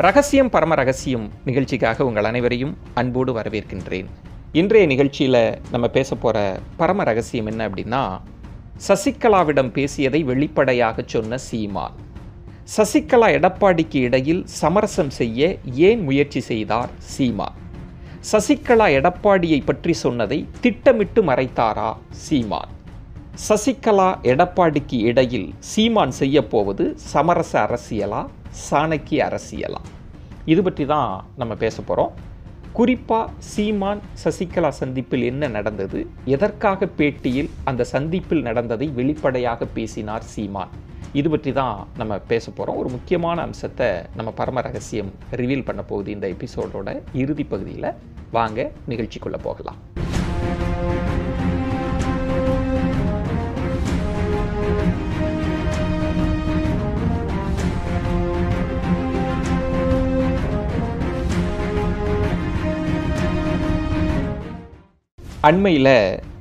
ரகசியம் பரம ரகசியம் நிகழ்ச்சிக்காக உங்கள் அனைவரையும் அன்போடு வரவேற்கின்றேன் இன்றைய நிகழ்ச்சியில் நம்ம பேச போகிற பரம ரகசியம் என்ன அப்படின்னா சசிகலாவிடம் பேசியதை வெளிப்படையாக சொன்ன சீமான் சசிகலா எடப்பாடிக்கு இடையில் சமரசம் செய்ய ஏன் முயற்சி செய்தார் சீமான் சசிகலா எடப்பாடியை பற்றி சொன்னதை திட்டமிட்டு மறைத்தாரா சீமான் சசிகலா எடப்பாடிக்கு இடையில் சீமான் செய்ய போவது சமரச அரசியலா சாணக்கிய அரசியலா இது பற்றி தான் நம்ம பேச போகிறோம் குறிப்பாக சீமான் சசிகலா சந்திப்பில் என்ன நடந்தது எதற்காக பேட்டியில் அந்த சந்திப்பில் நடந்ததை வெளிப்படையாக பேசினார் சீமான் இது பற்றி தான் நம்ம பேச போகிறோம் ஒரு முக்கியமான அம்சத்தை நம்ம பரம ரகசியம் ரிவீல் பண்ண போகுது இந்த எபிசோடோட இறுதி பகுதியில் வாங்க நிகழ்ச்சிக்குள்ளே போகலாம் அண்மையில்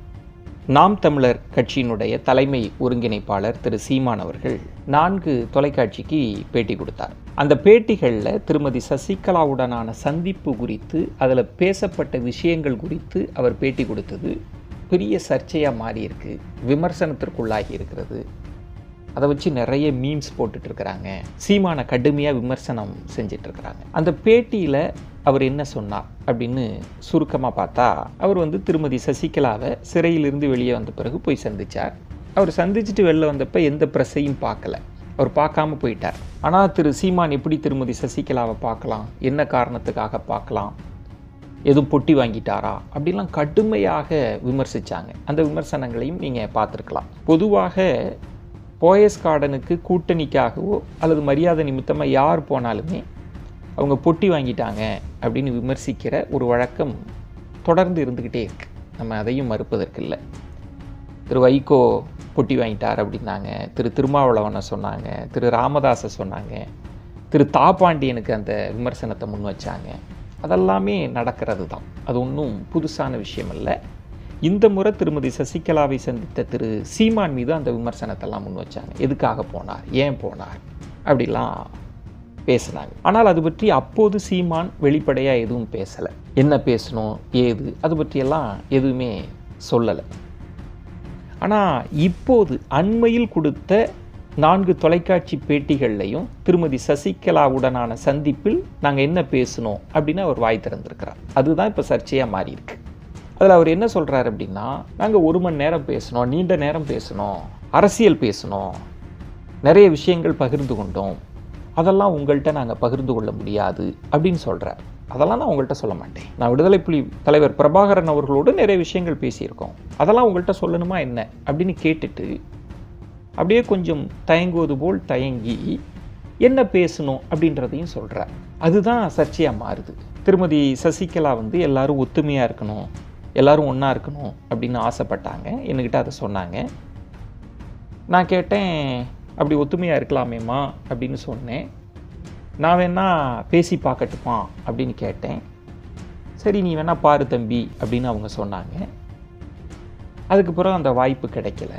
நாம் தமிழர் கட்சியினுடைய தலைமை ஒருங்கிணைப்பாளர் திரு சீமான் அவர்கள் நான்கு தொலைக்காட்சிக்கு பேட்டி கொடுத்தார் அந்த பேட்டிகளில் திருமதி சசிகலாவுடனான சந்திப்பு குறித்து அதில் பேசப்பட்ட விஷயங்கள் குறித்து அவர் பேட்டி கொடுத்தது பெரிய சர்ச்சையாக மாறியிருக்கு விமர்சனத்திற்குள்ளாகி இருக்கிறது அதை வச்சு நிறைய மீம்ஸ் போட்டுட்டு இருக்கிறாங்க சீமானை கடுமையாக விமர்சனம் செஞ்சிட்டு இருக்கிறாங்க அந்த பேட்டியில் அவர் என்ன சொன்னார் அப்படின்னு சுருக்கமாக பார்த்தா அவர் வந்து திருமதி சசிகலாவை சிறையிலிருந்து வெளியே வந்த பிறகு போய் சந்திச்சார் அவர் சந்திச்சுட்டு வெளில வந்தப்போ எந்த ப்ரெஸ்ஸையும் பார்க்கல அவர் பார்க்காம போயிட்டார் ஆனால் திரு சீமான் எப்படி திருமதி சசிகலாவை பார்க்கலாம் என்ன காரணத்துக்காக பார்க்கலாம் எதுவும் பொட்டி வாங்கிட்டாரா அப்படிலாம் கடுமையாக விமர்சித்தாங்க அந்த விமர்சனங்களையும் நீங்கள் பார்த்துருக்கலாம் பொதுவாக போயஸ் கார்டனுக்கு கூட்டணிக்காகவோ அல்லது மரியாதை நிமித்தமாக யார் போனாலுமே அவங்க பொட்டி வாங்கிட்டாங்க அப்படின்னு விமர்சிக்கிற ஒரு வழக்கம் தொடர்ந்து இருந்துக்கிட்டே இருக்கு நம்ம அதையும் மறுப்பதற்கு இல்லை திரு வைகோ பொட்டி வாங்கிட்டார் அப்படின்னாங்க திரு திருமாவளவனை சொன்னாங்க திரு ராமதாஸை சொன்னாங்க திரு தாப்பாண்டியனுக்கு அந்த விமர்சனத்தை முன் வச்சாங்க அதெல்லாமே நடக்கிறது தான் அது ஒன்றும் புதுசான விஷயம் இல்லை இந்த முறை திருமதி சசிகலாவை சந்தித்த திரு சீமான் மீது அந்த விமர்சனத்தெல்லாம் முன் வச்சாங்க எதுக்காக போனார் ஏன் போனார் அப்படிலாம் பேசினாங்க ஆனால் அது பற்றி அப்போது சீமான் வெளிப்படையாக எதுவும் பேசலை என்ன பேசணும் ஏது அது பற்றியெல்லாம் எதுவுமே சொல்லலை ஆனால் இப்போது அண்மையில் கொடுத்த நான்கு தொலைக்காட்சி பேட்டிகள்லையும் திருமதி சசிகலாவுடனான சந்திப்பில் நாங்கள் என்ன பேசணும் அப்படின்னு அவர் வாய் திறந்திருக்கிறார் அதுதான் இப்போ சர்ச்சையாக மாறி இருக்கு அதில் அவர் என்ன சொல்கிறார் அப்படின்னா நாங்கள் ஒரு மணி நேரம் பேசணும் நீண்ட நேரம் பேசணும் அரசியல் பேசணும் நிறைய விஷயங்கள் பகிர்ந்து கொண்டோம் அதெல்லாம் உங்கள்கிட்ட நாங்கள் பகிர்ந்து கொள்ள முடியாது அப்படின்னு சொல்கிறார் அதெல்லாம் நான் உங்கள்கிட்ட சொல்ல மாட்டேன் நான் விடுதலை புலி தலைவர் பிரபாகரன் அவர்களோடு நிறைய விஷயங்கள் பேசியிருக்கோம் அதெல்லாம் உங்கள்கிட்ட சொல்லணுமா என்ன அப்படின்னு கேட்டுட்டு அப்படியே கொஞ்சம் தயங்குவது போல் தயங்கி என்ன பேசணும் அப்படின்றதையும் சொல்கிறார் அதுதான் சர்ச்சையாக மாறுது திருமதி சசிகலா வந்து எல்லாரும் ஒத்துமையாக இருக்கணும் எல்லாரும் ஒன்றா இருக்கணும் அப்படின்னு ஆசைப்பட்டாங்க என்கிட்ட அதை சொன்னாங்க நான் கேட்டேன் அப்படி ஒத்துமையாக இருக்கலாமேம்மா அப்படின்னு சொன்னேன் நான் வேணா பேசி பார்க்கட்டுமா அப்படின்னு கேட்டேன் சரி நீ வேணா பாரு தம்பி அப்படின்னு அவங்க சொன்னாங்க அதுக்கு பிறகு அந்த வாய்ப்பு கிடைக்கல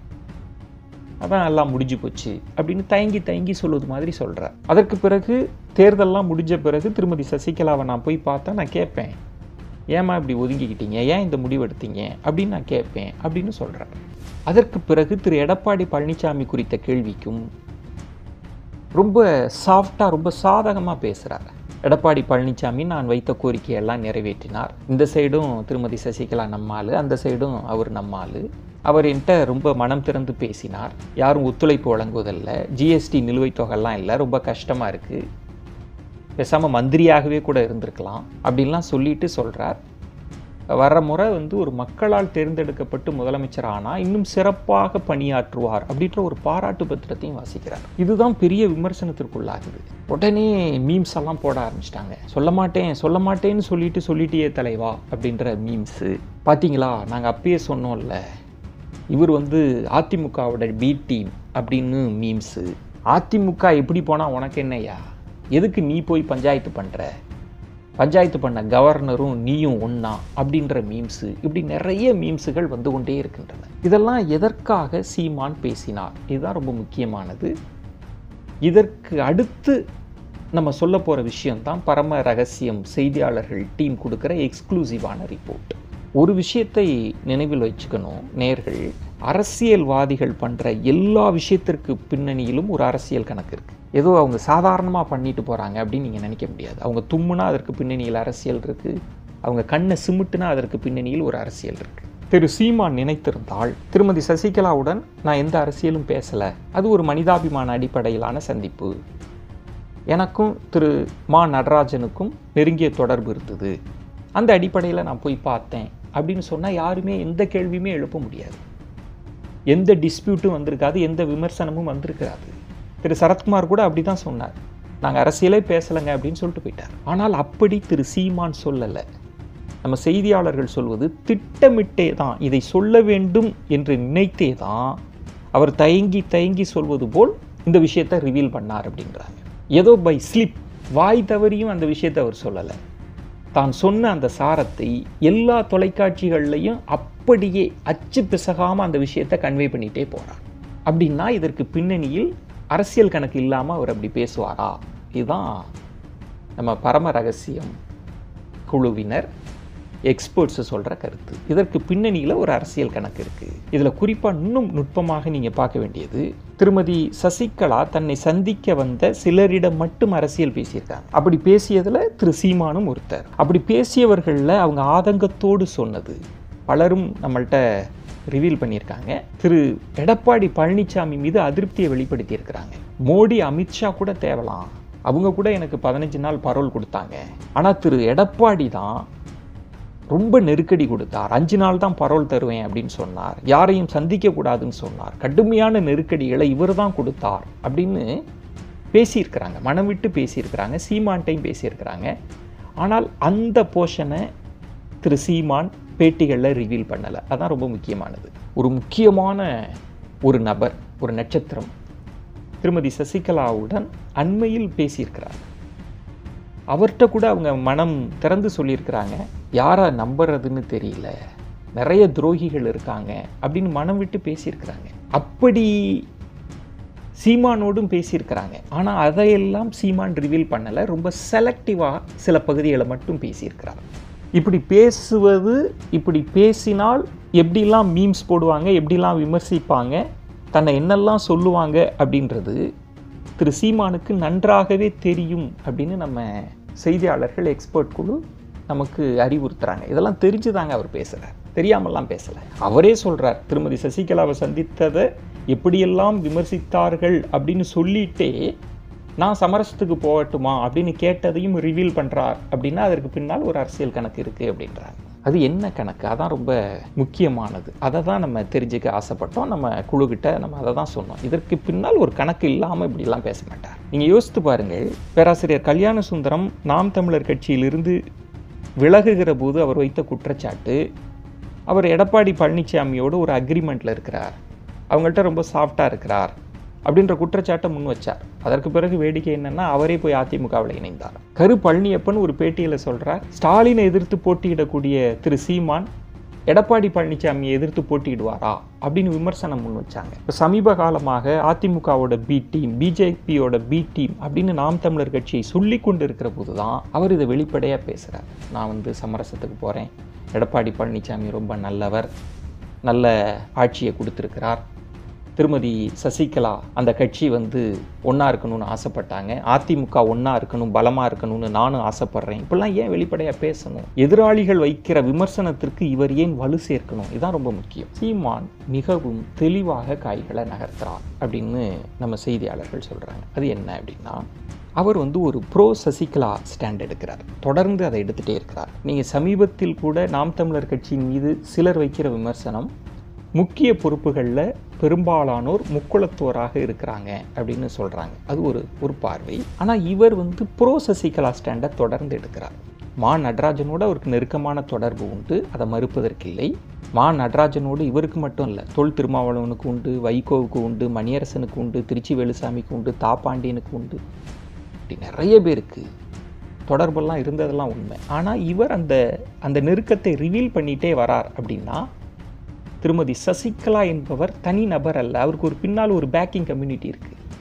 அதான் எல்லாம் முடிஞ்சு போச்சு அப்படின்னு தயங்கி தயங்கி சொல்வது மாதிரி சொல்கிறார் அதற்கு பிறகு தேர்தல்லாம் முடிஞ்ச பிறகு திருமதி சசிகலாவை நான் போய் பார்த்தா நான் கேட்பேன் ஏமா இப்படி ஒதுங்கிக்கிட்டீங்க ஏன் இந்த முடிவு எடுத்தீங்க அப்படின்னு நான் கேட்பேன் அப்படின்னு சொல்கிறேன் அதற்கு பிறகு திரு எடப்பாடி பழனிசாமி குறித்த கேள்விக்கும் ரொம்ப சாஃப்டாக ரொம்ப சாதகமாக பேசுகிறார் எடப்பாடி பழனிசாமி நான் வைத்த கோரிக்கையெல்லாம் நிறைவேற்றினார் இந்த சைடும் திருமதி சசிகலா நம்மாள் அந்த சைடும் அவர் நம்மாள் அவர் என்கிட்ட ரொம்ப மனம் திறந்து பேசினார் யாரும் ஒத்துழைப்பு வழங்குவதில்லை ஜிஎஸ்டி நிலுவைத் தொகைலாம் இல்லை ரொம்ப கஷ்டமாக இருக்குது பேசாமல் மந்திரியாகவே கூட இருந்திருக்கலாம் அப்படின்லாம் சொல்லிட்டு சொல்கிறார் வர்ற முறை வந்து ஒரு மக்களால் தேர்ந்தெடுக்கப்பட்டு முதலமைச்சர் ஆனால் இன்னும் சிறப்பாக பணியாற்றுவார் அப்படின்ற ஒரு பாராட்டு பத்திரத்தையும் வாசிக்கிறார் இதுதான் பெரிய விமர்சனத்திற்குள்ளாகுது உடனே மீம்ஸ் எல்லாம் போட ஆரம்பிச்சிட்டாங்க சொல்ல மாட்டேன் சொல்ல மாட்டேன்னு சொல்லிட்டு சொல்லிட்டியே தலைவா அப்படின்ற மீம்ஸு பார்த்தீங்களா நாங்கள் அப்பயே சொன்னோம்ல இவர் வந்து அதிமுகவோட பி டீம் அப்படின்னு மீம்ஸு அதிமுக எப்படி போனால் உனக்கு என்னையா எதுக்கு நீ போய் பஞ்சாயத்து பண்ணுற பஞ்சாயத்து பண்ண கவர்னரும் நீயும் ஒன்றா அப்படின்ற மீம்ஸு இப்படி நிறைய மீம்ஸுகள் வந்து கொண்டே இருக்கின்றன இதெல்லாம் எதற்காக சீமான் பேசினார் இதுதான் ரொம்ப முக்கியமானது இதற்கு அடுத்து நம்ம சொல்ல போகிற விஷயம்தான் பரம ரகசியம் செய்தியாளர்கள் டீம் கொடுக்குற எக்ஸ்க்ளூசிவான ரிப்போர்ட் ஒரு விஷயத்தை நினைவில் வச்சுக்கணும் நேர்கள் அரசியல்வாதிகள் பண்ணுற எல்லா விஷயத்திற்கு பின்னணியிலும் ஒரு அரசியல் கணக்கு இருக்குது ஏதோ அவங்க சாதாரணமாக பண்ணிட்டு போகிறாங்க அப்படின்னு நீங்கள் நினைக்க முடியாது அவங்க தும்முனா அதற்கு பின்னணியில் அரசியல் இருக்குது அவங்க கண்ணை சிமிட்டுனா அதற்கு பின்னணியில் ஒரு அரசியல் இருக்குது திரு சீமான் நினைத்திருந்தால் திருமதி சசிகலாவுடன் நான் எந்த அரசியலும் பேசலை அது ஒரு மனிதாபிமான அடிப்படையிலான சந்திப்பு எனக்கும் திரு மா நடராஜனுக்கும் நெருங்கிய தொடர்பு இருந்தது அந்த அடிப்படையில் நான் போய் பார்த்தேன் அப்படின்னு சொன்னால் யாருமே எந்த கேள்வியுமே எழுப்ப முடியாது எந்த டிஸ்பியூட்டும் வந்திருக்காது எந்த விமர்சனமும் வந்திருக்காது திரு சரத்குமார் கூட அப்படி தான் சொன்னார் நாங்கள் அரசியலே பேசலைங்க அப்படின்னு சொல்லிட்டு போயிட்டார் ஆனால் அப்படி திரு சீமான் சொல்லலை நம்ம செய்தியாளர்கள் சொல்வது திட்டமிட்டே தான் இதை சொல்ல வேண்டும் என்று நினைத்தே தான் அவர் தயங்கி தயங்கி சொல்வது போல் இந்த விஷயத்தை ரிவீல் பண்ணார் அப்படின்றாங்க ஏதோ பை ஸ்லிப் வாய் தவறியும் அந்த விஷயத்தை அவர் சொல்லலை தான் சொன்ன அந்த சாரத்தை எல்லா தொலைக்காட்சிகள்லையும் அப்படியே அச்சு பிசகாமல் அந்த விஷயத்தை கன்வே பண்ணிகிட்டே போகிறார் அப்படின்னா இதற்கு பின்னணியில் அரசியல் கணக்கு இல்லாமல் அவர் அப்படி பேசுவாரா இதுதான் நம்ம பரம ரகசியம் குழுவினர் எக்ஸ்பர்ட்ஸ் சொல்கிற கருத்து இதற்கு பின்னணியில் ஒரு அரசியல் கணக்கு இருக்குது இதில் குறிப்பாக இன்னும் நுட்பமாக நீங்கள் பார்க்க வேண்டியது திருமதி சசிகலா தன்னை சந்திக்க வந்த சிலரிடம் மட்டும் அரசியல் பேசியிருக்காங்க அப்படி பேசியதில் திரு சீமானும் ஒருத்தர் அப்படி பேசியவர்களில் அவங்க ஆதங்கத்தோடு சொன்னது பலரும் நம்மள்கிட்ட ரிவீல் பண்ணியிருக்காங்க திரு எடப்பாடி பழனிசாமி மீது அதிருப்தியை வெளிப்படுத்தியிருக்கிறாங்க மோடி அமித்ஷா கூட தேவலாம் அவங்க கூட எனக்கு பதினஞ்சு நாள் பரோல் கொடுத்தாங்க ஆனால் திரு எடப்பாடி தான் ரொம்ப நெருக்கடி கொடுத்தார் அஞ்சு நாள் தான் பரோல் தருவேன் அப்படின்னு சொன்னார் யாரையும் சந்திக்கக்கூடாதுன்னு சொன்னார் கடுமையான நெருக்கடிகளை இவர் தான் கொடுத்தார் அப்படின்னு பேசியிருக்கிறாங்க மனம் விட்டு பேசியிருக்கிறாங்க சீமான்ட்டையும் பேசியிருக்கிறாங்க ஆனால் அந்த போர்ஷனை திரு சீமான் பேட்டிகளில் ரிவீல் பண்ணலை அதான் ரொம்ப முக்கியமானது ஒரு முக்கியமான ஒரு நபர் ஒரு நட்சத்திரம் திருமதி சசிகலாவுடன் அண்மையில் பேசியிருக்கிறார் அவர்கிட்ட கூட அவங்க மனம் திறந்து சொல்லியிருக்கிறாங்க யாரை நம்புறதுன்னு தெரியல நிறைய துரோகிகள் இருக்காங்க அப்படின்னு மனம் விட்டு பேசியிருக்கிறாங்க அப்படி சீமானோடும் பேசியிருக்கிறாங்க ஆனால் அதையெல்லாம் சீமான் ரிவீல் பண்ணலை ரொம்ப செலக்டிவாக சில பகுதிகளை மட்டும் பேசியிருக்கிறார் இப்படி பேசுவது இப்படி பேசினால் எப்படிலாம் மீம்ஸ் போடுவாங்க எப்படிலாம் விமர்சிப்பாங்க தன்னை என்னெல்லாம் சொல்லுவாங்க அப்படின்றது திரு சீமானுக்கு நன்றாகவே தெரியும் அப்படின்னு நம்ம செய்தியாளர்கள் எக்ஸ்பர்ட் குழு நமக்கு அறிவுறுத்துறாங்க இதெல்லாம் தெரிஞ்சு தாங்க அவர் பேசுகிறார் தெரியாமல்லாம் பேசலை அவரே சொல்கிறார் திருமதி சசிகலாவை சந்தித்ததை எப்படியெல்லாம் விமர்சித்தார்கள் அப்படின்னு சொல்லிட்டே நான் சமரசத்துக்கு போகட்டுமா அப்படின்னு கேட்டதையும் ரிவீல் பண்ணுறார் அப்படின்னா அதற்கு பின்னால் ஒரு அரசியல் கணக்கு இருக்குது அப்படின்றாங்க அது என்ன கணக்கு அதான் ரொம்ப முக்கியமானது அதை தான் நம்ம தெரிஞ்சுக்க ஆசைப்பட்டோம் நம்ம குழுக்கிட்ட நம்ம அதை தான் சொன்னோம் இதற்கு பின்னால் ஒரு கணக்கு இல்லாமல் இப்படிலாம் பேச மாட்டார் நீங்கள் யோசித்து பாருங்கள் பேராசிரியர் கல்யாண சுந்தரம் நாம் தமிழர் கட்சியிலிருந்து விலகுகிற போது அவர் வைத்த குற்றச்சாட்டு அவர் எடப்பாடி பழனிசாமியோடு ஒரு அக்ரிமெண்ட்டில் இருக்கிறார் அவங்கள்ட்ட ரொம்ப சாஃப்டாக இருக்கிறார் அப்படின்ற குற்றச்சாட்டை முன் வச்சார் அதற்கு பிறகு வேடிக்கை என்னன்னா அவரே போய் அதிமுகவில் இணைந்தார் கரு பழனியப்பன் ஒரு பேட்டியில் சொல்றார் ஸ்டாலினை எதிர்த்து போட்டியிடக்கூடிய திரு சீமான் எடப்பாடி பழனிசாமியை எதிர்த்து போட்டியிடுவாரா அப்படின்னு விமர்சனம் முன் வச்சாங்க இப்போ சமீப காலமாக அதிமுகவோட பி டீம் பிஜேபியோட பி டீம் அப்படின்னு நாம் தமிழர் கட்சியை சொல்லி கொண்டு இருக்கிற போது தான் அவர் இதை வெளிப்படையாக பேசுகிறார் நான் வந்து சமரசத்துக்கு போகிறேன் எடப்பாடி பழனிசாமி ரொம்ப நல்லவர் நல்ல ஆட்சியை கொடுத்துருக்கிறார் திருமதி சசிகலா அந்த கட்சி வந்து ஒன்றா இருக்கணும்னு ஆசைப்பட்டாங்க அதிமுக ஒன்றா இருக்கணும் பலமாக இருக்கணும்னு நானும் ஆசைப்பட்றேன் இப்படிலாம் ஏன் வெளிப்படையாக பேசணும் எதிராளிகள் வைக்கிற விமர்சனத்திற்கு இவர் ஏன் வலு சேர்க்கணும் இதுதான் ரொம்ப முக்கியம் சீமான் மிகவும் தெளிவாக காய்களை நகர்த்துறார் அப்படின்னு நம்ம செய்தியாளர்கள் சொல்கிறாங்க அது என்ன அப்படின்னா அவர் வந்து ஒரு ப்ரோ சசிகலா ஸ்டாண்ட் எடுக்கிறார் தொடர்ந்து அதை எடுத்துகிட்டே இருக்கிறார் நீங்கள் சமீபத்தில் கூட நாம் தமிழர் கட்சியின் மீது சிலர் வைக்கிற விமர்சனம் முக்கிய பொறுப்புகளில் பெரும்பாலானோர் முக்குளத்தோராக இருக்கிறாங்க அப்படின்னு சொல்கிறாங்க அது ஒரு ஒரு பார்வை ஆனால் இவர் வந்து ப்ரோ சசிகலா ஸ்டாண்டை தொடர்ந்து எடுக்கிறார் மா நடராஜனோடு அவருக்கு நெருக்கமான தொடர்பு உண்டு அதை மறுப்பதற்கில்லை மா நடராஜனோடு இவருக்கு மட்டும் இல்லை தொல் திருமாவளவனுக்கு உண்டு வைகோவுக்கு உண்டு மணியரசனுக்கு உண்டு திருச்சி வேலுசாமிக்கு உண்டு தாப்பாண்டியனுக்கு உண்டு இப்படி நிறைய பேருக்கு தொடர்பெல்லாம் இருந்ததெல்லாம் உண்மை ஆனால் இவர் அந்த அந்த நெருக்கத்தை ரிவீல் பண்ணிகிட்டே வரார் அப்படின்னா திருமதி சசிகலா என்பவர் தனி நபர் அல்ல அவருக்கு ஒரு பின்னால் ஒரு பேக்கிங் கம்யூனிட்டி இருக்குது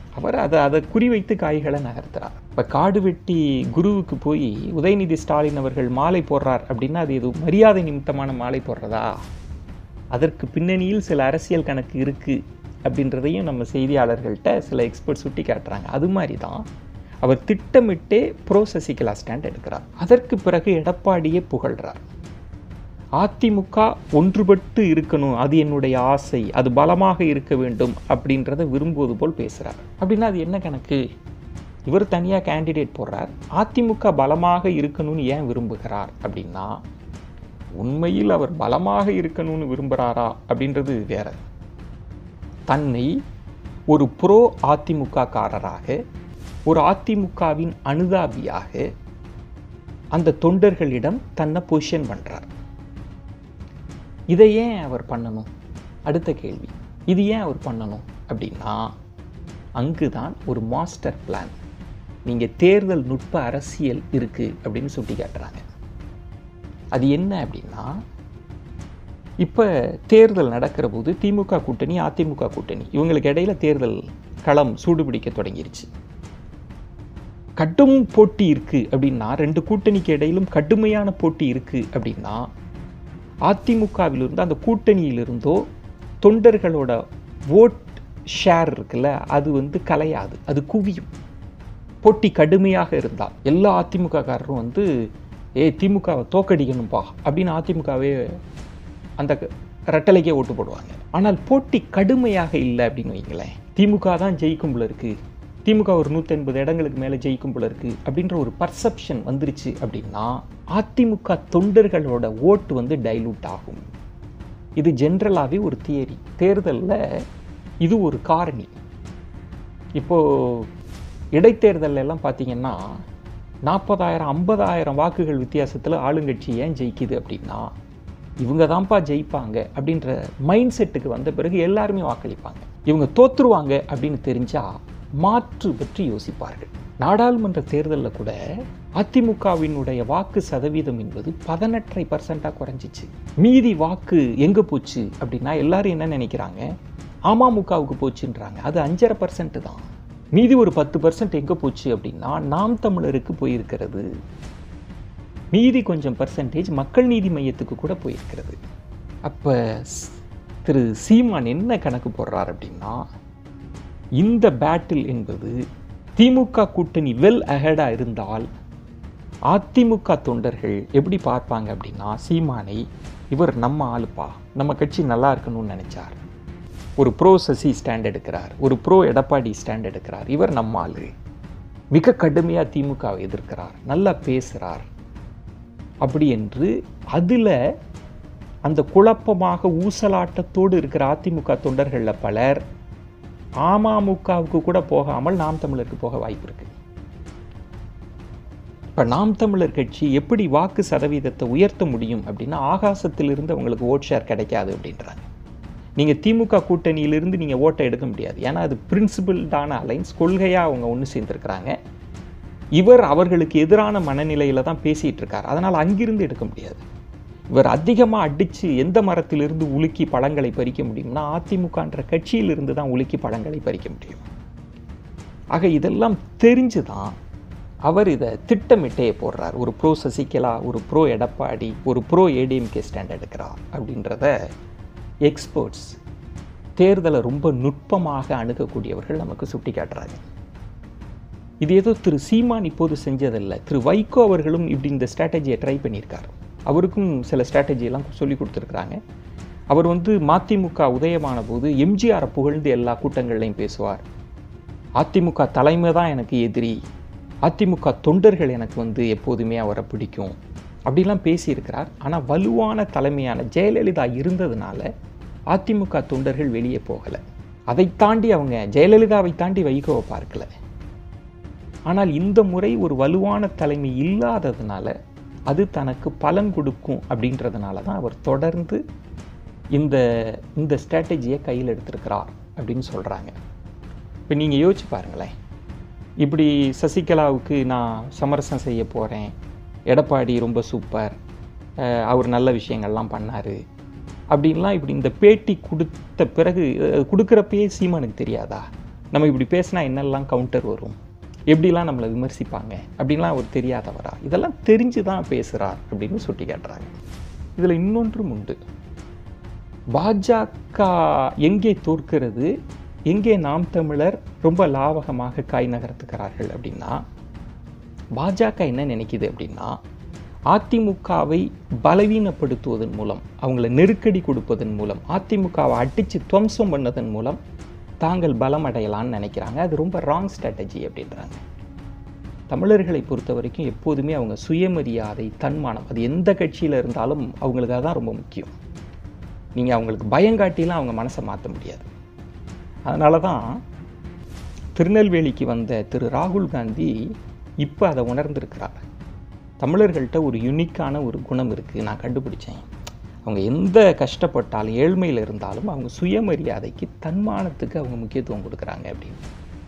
அவர் அதை அதை குறிவைத்து காய்களை நகர்த்துறார் இப்போ காடு வெட்டி குருவுக்கு போய் உதயநிதி ஸ்டாலின் அவர்கள் மாலை போடுறார் அப்படின்னா அது எதுவும் மரியாதை நிமித்தமான மாலை போடுறதா அதற்கு பின்னணியில் சில அரசியல் கணக்கு இருக்குது அப்படின்றதையும் நம்ம செய்தியாளர்கள்ட்ட சில எக்ஸ்பர்ட் சுட்டி காட்டுறாங்க அது மாதிரி தான் அவர் திட்டமிட்டே ப்ரோ சசிகலா ஸ்டாண்ட் எடுக்கிறார் அதற்கு பிறகு எடப்பாடியே புகழ்றார் அதிமுக ஒன்றுபட்டு இருக்கணும் அது என்னுடைய ஆசை அது பலமாக இருக்க வேண்டும் அப்படின்றத விரும்புவது போல் பேசுகிறார் அப்படின்னா அது என்ன கணக்கு இவர் தனியாக கேண்டிடேட் போடுறார் அதிமுக பலமாக இருக்கணும்னு ஏன் விரும்புகிறார் அப்படின்னா உண்மையில் அவர் பலமாக இருக்கணும்னு விரும்புகிறாரா அப்படின்றது வேற தன்னை ஒரு ப்ரோ அதிமுக காரராக ஒரு அதிமுகவின் அனுதாபியாக அந்த தொண்டர்களிடம் தன்னை பொசிஷன் பண்ணுறார் இதை ஏன் அவர் பண்ணணும் அடுத்த கேள்வி இது ஏன் அவர் பண்ணணும் அப்படின்னா அங்குதான் ஒரு மாஸ்டர் பிளான் நீங்கள் தேர்தல் நுட்ப அரசியல் இருக்குது அப்படின்னு சுட்டி காட்டுறாங்க அது என்ன அப்படின்னா இப்போ தேர்தல் நடக்கிற போது திமுக கூட்டணி அதிமுக கூட்டணி இவங்களுக்கு இடையில தேர்தல் களம் சூடுபிடிக்க தொடங்கிருச்சு கடும் போட்டி இருக்குது அப்படின்னா ரெண்டு கூட்டணிக்கு இடையிலும் கடுமையான போட்டி இருக்குது அப்படின்னா அதிமுகவிலிருந்து அந்த கூட்டணியிலிருந்தோ தொண்டர்களோட ஓட் ஷேர் இருக்குல்ல அது வந்து கலையாது அது குவியும் போட்டி கடுமையாக இருந்தால் எல்லா அதிமுககாரரும் வந்து ஏ திமுகவை தோக்கடிக்கணும்ப்பா அப்படின்னு அதிமுகவே அந்த ரெட்டலைக்கே ஓட்டு போடுவாங்க ஆனால் போட்டி கடுமையாக இல்லை அப்படின்னு வைங்களேன் திமுக தான் ஜெயிக்கும் போல இருக்கு திமுக ஒரு நூற்றி எண்பது இடங்களுக்கு மேலே ஜெயிக்கும் போல இருக்கு அப்படின்ற ஒரு பர்செப்ஷன் வந்துருச்சு அப்படின்னா அதிமுக தொண்டர்களோட ஓட்டு வந்து டைலூட் ஆகும் இது ஜென்ரலாகவே ஒரு தியரி தேர்தலில் இது ஒரு காரணி இப்போது இடைத்தேர்தல்ல எல்லாம் பார்த்தீங்கன்னா நாற்பதாயிரம் ஐம்பதாயிரம் வாக்குகள் வித்தியாசத்தில் ஆளுங்கட்சி ஏன் ஜெயிக்குது அப்படின்னா இவங்க தான்ப்பா ஜெயிப்பாங்க அப்படின்ற மைண்ட் செட்டுக்கு வந்த பிறகு எல்லாருமே வாக்களிப்பாங்க இவங்க தோத்துருவாங்க அப்படின்னு தெரிஞ்சா மாற்று பற்றி யோசிப்பார்கள் நாடாளுமன்ற தேர்தலில் கூட அதிமுகவினுடைய வாக்கு சதவீதம் என்பது பதினெட்டரை பர்சண்டாக குறைஞ்சிச்சு மீதி வாக்கு எங்கே போச்சு அப்படின்னா எல்லாரும் என்ன நினைக்கிறாங்க அமமுகவுக்கு போச்சுன்றாங்க அது அஞ்சரை பர்சன்ட் தான் மீதி ஒரு பத்து பர்சன்ட் எங்கே போச்சு அப்படின்னா நாம் தமிழருக்கு போயிருக்கிறது மீதி கொஞ்சம் பர்சன்டேஜ் மக்கள் நீதி மையத்துக்கு கூட போயிருக்கிறது அப்போ திரு சீமான் என்ன கணக்கு போடுறார் அப்படின்னா இந்த பேட்டில் என்பது திமுக கூட்டணி வெல் அஹெடாக இருந்தால் அதிமுக தொண்டர்கள் எப்படி பார்ப்பாங்க அப்படின்னா சீமானை இவர் நம்ம ஆளுப்பா நம்ம கட்சி நல்லா இருக்கணும்னு நினைச்சார் ஒரு ப்ரோ சசி ஸ்டாண்ட் எடுக்கிறார் ஒரு ப்ரோ எடப்பாடி ஸ்டாண்ட் எடுக்கிறார் இவர் நம்ம ஆளு மிக கடுமையாக திமுகவை எதிர்க்கிறார் நல்லா பேசுகிறார் அப்படி என்று அதில் அந்த குழப்பமாக ஊசலாட்டத்தோடு இருக்கிற அதிமுக தொண்டர்களில் பலர் அமமுகவுக்கு கூட போகாமல் நாம் தமிழருக்கு போக வாய்ப்பு இருக்கு இப்போ நாம் தமிழர் கட்சி எப்படி வாக்கு சதவீதத்தை உயர்த்த முடியும் அப்படின்னா ஆகாசத்திலிருந்து அவங்களுக்கு ஓட் ஷேர் கிடைக்காது அப்படின்றாங்க நீங்கள் திமுக கூட்டணியிலிருந்து நீங்கள் ஓட்டை எடுக்க முடியாது ஏன்னா அது பிரின்சிபிள்டான அலைன்ஸ் கொள்கையாக அவங்க ஒன்று சேர்ந்துருக்கிறாங்க இவர் அவர்களுக்கு எதிரான மனநிலையில் தான் பேசிகிட்டு இருக்கார் அதனால் அங்கிருந்து எடுக்க முடியாது இவர் அதிகமாக அடித்து எந்த மரத்திலிருந்து உலுக்கி பழங்களை பறிக்க முடியும்னா அதிமுகன்ற கட்சியிலிருந்து தான் உலுக்கி பழங்களை பறிக்க முடியும் ஆக இதெல்லாம் தெரிஞ்சு தான் அவர் இதை திட்டமிட்டே போடுறார் ஒரு ப்ரோ சசிகலா ஒரு ப்ரோ எடப்பாடி ஒரு ப்ரோ ஏடிஎம்கே ஸ்டாண்ட் எடுக்கிறார் அப்படின்றத எக்ஸ்பர்ட்ஸ் தேர்தலை ரொம்ப நுட்பமாக அணுகக்கூடியவர்கள் நமக்கு சுட்டி காட்டுறாங்க இது ஏதோ திரு சீமான் இப்போது செஞ்சதில்லை திரு வைகோ அவர்களும் இப்படி இந்த ஸ்ட்ராட்டஜியை ட்ரை பண்ணியிருக்கார் அவருக்கும் சில ஸ்ட்ராட்டஜியெல்லாம் சொல்லி கொடுத்துருக்குறாங்க அவர் வந்து மதிமுக உதயமான போது எம்ஜிஆரை புகழ்ந்து எல்லா கூட்டங்கள்லையும் பேசுவார் அதிமுக தலைமை தான் எனக்கு எதிரி அதிமுக தொண்டர்கள் எனக்கு வந்து எப்போதுமே அவரை பிடிக்கும் அப்படிலாம் பேசியிருக்கிறார் ஆனால் வலுவான தலைமையான ஜெயலலிதா இருந்ததுனால அதிமுக தொண்டர்கள் வெளியே போகலை அதை தாண்டி அவங்க ஜெயலலிதாவை தாண்டி வைகோவை பார்க்கல ஆனால் இந்த முறை ஒரு வலுவான தலைமை இல்லாததுனால அது தனக்கு பலன் கொடுக்கும் அப்படின்றதுனால தான் அவர் தொடர்ந்து இந்த இந்த ஸ்ட்ராட்டஜியை கையில் எடுத்திருக்கிறார் அப்படின்னு சொல்கிறாங்க இப்போ நீங்கள் யோசிச்சு பாருங்களேன் இப்படி சசிகலாவுக்கு நான் சமரசம் செய்ய போகிறேன் எடப்பாடி ரொம்ப சூப்பர் அஹ் அவர் நல்ல விஷயங்கள்லாம் பண்ணார் அப்படின்லாம் இப்படி இந்த பேட்டி கொடுத்த பிறகு அஹ் கொடுக்குறப்பயே சீமானுக்கு தெரியாதா நம்ம இப்படி பேசினா என்னெல்லாம் கவுண்டர் வரும் எப்படிலாம் நம்மளை விமர்சிப்பாங்க அப்படின்லாம் அவர் தெரியாதவரா இதெல்லாம் தெரிஞ்சு தான் பேசுகிறார் அப்படின்னு சுட்டி காட்டுறாங்க இதில் இன்னொன்றும் உண்டு பாஜக எங்கே தோற்கிறது எங்கே நாம் தமிழர் ரொம்ப லாவகமாக காய் நகர்த்துக்கிறார்கள் அப்படின்னா பாஜக என்ன நினைக்குது அப்படின்னா அதிமுகவை பலவீனப்படுத்துவதன் மூலம் அவங்கள நெருக்கடி கொடுப்பதன் மூலம் அதிமுகவை அடித்து துவம்சம் பண்ணதன் மூலம் தாங்கள் பலம் அடையலாம்னு நினைக்கிறாங்க அது ரொம்ப ராங் ஸ்ட்ராட்டஜி அப்படின்றாங்க தமிழர்களை பொறுத்த வரைக்கும் எப்போதுமே அவங்க சுயமரியாதை தன்மானம் அது எந்த கட்சியில் இருந்தாலும் அவங்களுக்கு அதுதான் ரொம்ப முக்கியம் நீங்கள் அவங்களுக்கு பயங்காட்டிலாம் அவங்க மனசை மாற்ற முடியாது அதனால தான் திருநெல்வேலிக்கு வந்த திரு ராகுல் காந்தி இப்போ அதை உணர்ந்திருக்கிறார் தமிழர்கள்ட்ட ஒரு யுனிக்கான ஒரு குணம் இருக்குது நான் கண்டுபிடிச்சேன் அவங்க எந்த கஷ்டப்பட்டாலும் ஏழ்மையில் இருந்தாலும் அவங்க சுயமரியாதைக்கு தன்மானத்துக்கு அவங்க முக்கியத்துவம் கொடுக்குறாங்க அப்படின்னு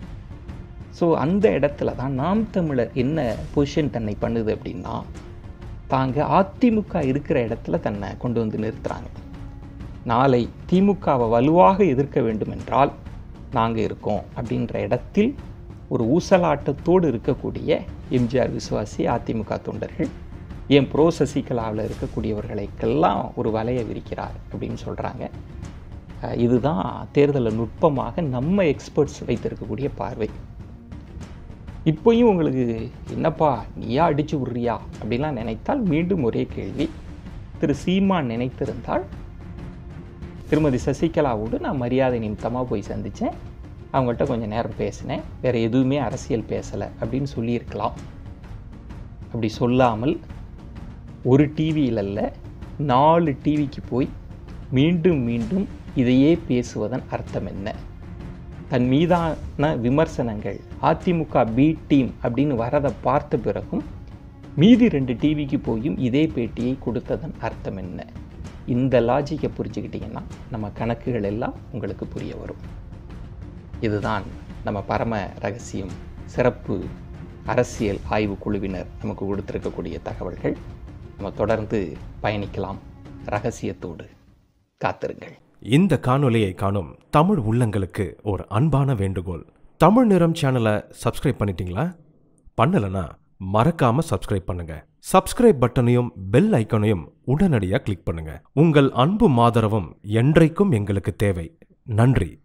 ஸோ அந்த இடத்துல தான் நாம் தமிழர் என்ன பொசிஷன் தன்னை பண்ணுது அப்படின்னா தாங்க அதிமுக இருக்கிற இடத்துல தன்னை கொண்டு வந்து நிறுத்துறாங்க நாளை திமுகவை வலுவாக எதிர்க்க வேண்டும் என்றால் நாங்கள் இருக்கோம் அப்படின்ற இடத்தில் ஒரு ஊசலாட்டத்தோடு இருக்கக்கூடிய எம்ஜிஆர் விசுவாசி அதிமுக தொண்டர்கள் ஏன் ப்ரோ சசிகலாவில் இருக்கக்கூடியவர்களுக்கெல்லாம் ஒரு வலையை விரிக்கிறார் அப்படின்னு சொல்கிறாங்க இதுதான் தேர்தலில் நுட்பமாக நம்ம எக்ஸ்பர்ட்ஸ் வைத்திருக்கக்கூடிய பார்வை இப்போயும் உங்களுக்கு என்னப்பா நீயா அடிச்சு விட்றியா அப்படிலாம் நினைத்தால் மீண்டும் ஒரே கேள்வி திரு சீமான் நினைத்திருந்தால் திருமதி சசிகலாவோடு நான் மரியாதை நிமித்தமாக போய் சந்தித்தேன் அவங்கள்ட்ட கொஞ்சம் நேரம் பேசினேன் வேறு எதுவுமே அரசியல் பேசலை அப்படின்னு சொல்லியிருக்கலாம் அப்படி சொல்லாமல் ஒரு டிவியில் அல்ல நாலு டிவிக்கு போய் மீண்டும் மீண்டும் இதையே பேசுவதன் அர்த்தம் என்ன தன் மீதான விமர்சனங்கள் அதிமுக பி டீம் அப்படின்னு வரதை பார்த்த பிறகும் மீதி ரெண்டு டிவிக்கு போயும் இதே பேட்டியை கொடுத்ததன் அர்த்தம் என்ன இந்த லாஜிக்கை புரிஞ்சுக்கிட்டிங்கன்னா நம்ம கணக்குகள் எல்லாம் உங்களுக்கு புரிய வரும் இதுதான் நம்ம பரம ரகசியம் சிறப்பு அரசியல் ஆய்வு குழுவினர் நமக்கு கொடுத்திருக்கக்கூடிய தகவல்கள் நம்ம தொடர்ந்து பயணிக்கலாம் ரகசியத்தோடு காத்திருங்கள் இந்த காணொளியை காணும் தமிழ் உள்ளங்களுக்கு ஒரு அன்பான வேண்டுகோள் தமிழ் நிறம் சேனலை சப்ஸ்கிரைப் பண்ணிட்டீங்களா பண்ணலனா மறக்காம சப்ஸ்கிரைப் பண்ணுங்க சப்ஸ்கிரைப் பட்டனையும் பெல் ஐக்கனையும் உடனடியாக கிளிக் பண்ணுங்க உங்கள் அன்பும் ஆதரவும் என்றைக்கும் எங்களுக்கு தேவை நன்றி